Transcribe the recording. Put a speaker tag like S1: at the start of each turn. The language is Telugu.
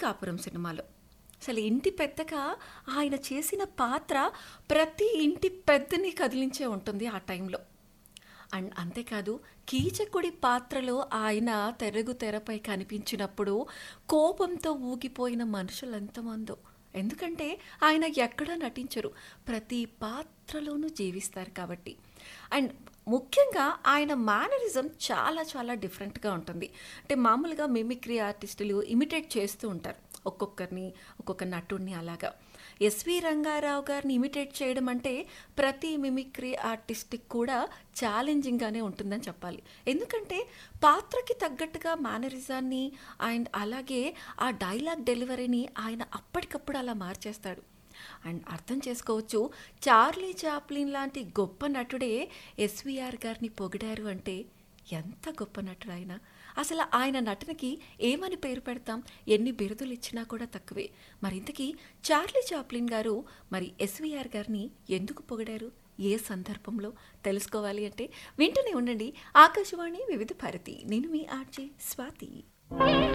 S1: కాపురం సినిమాలో అసలు ఇంటి పెద్దగా ఆయన చేసిన పాత్ర ప్రతి ఇంటి పెద్దని కదిలించే ఉంటుంది ఆ టైంలో అండ్ అంతేకాదు కీచకుడి పాత్రలో ఆయన తెరగు తెరపై కనిపించినప్పుడు కోపంతో ఊగిపోయిన మనుషులు ఎంతమందో ఎందుకంటే ఆయన ఎక్కడా నటించరు ప్రతి పాత్రలోనూ జీవిస్తారు కాబట్టి అండ్ ముఖ్యంగా ఆయన మేనరిజం చాలా చాలా డిఫరెంట్గా ఉంటుంది అంటే మామూలుగా మిమిక్రీ ఆర్టిస్టులు ఇమిటేట్ చేస్తూ ఉంటారు ఒక్కొక్కరిని ఒక్కొక్క నటుడిని అలాగా ఎస్వి రంగారావు గారిని ఇమిటేట్ చేయడం అంటే ప్రతి మిమిక్రీ ఆర్టిస్ట్కి కూడా ఛాలెంజింగ్గానే ఉంటుందని చెప్పాలి ఎందుకంటే పాత్రకి తగ్గట్టుగా మేనరిజాన్ని అండ్ అలాగే ఆ డైలాగ్ డెలివరీని ఆయన అప్పటికప్పుడు అలా మార్చేస్తాడు అండ్ అర్థం చేసుకోవచ్చు చార్లీ చాప్లిన్ లాంటి గొప్ప నటుడే ఎస్విఆర్ గారిని పొగిడారు అంటే ఎంత గొప్ప నటుడు ఆయన అసలు ఆయన నటనకి ఏమని పేరు పెడతాం ఎన్ని బిరుదులు ఇచ్చినా కూడా తక్కువే మరి ఇంతకీ చార్లీ చాప్లిన్ గారు మరి ఎస్విఆర్ గారిని ఎందుకు పొగిడారు ఏ సందర్భంలో తెలుసుకోవాలి అంటే వింటూనే ఉండండి ఆకాశవాణి వివిధ భారతి నేను మీ ఆర్జే స్వాతి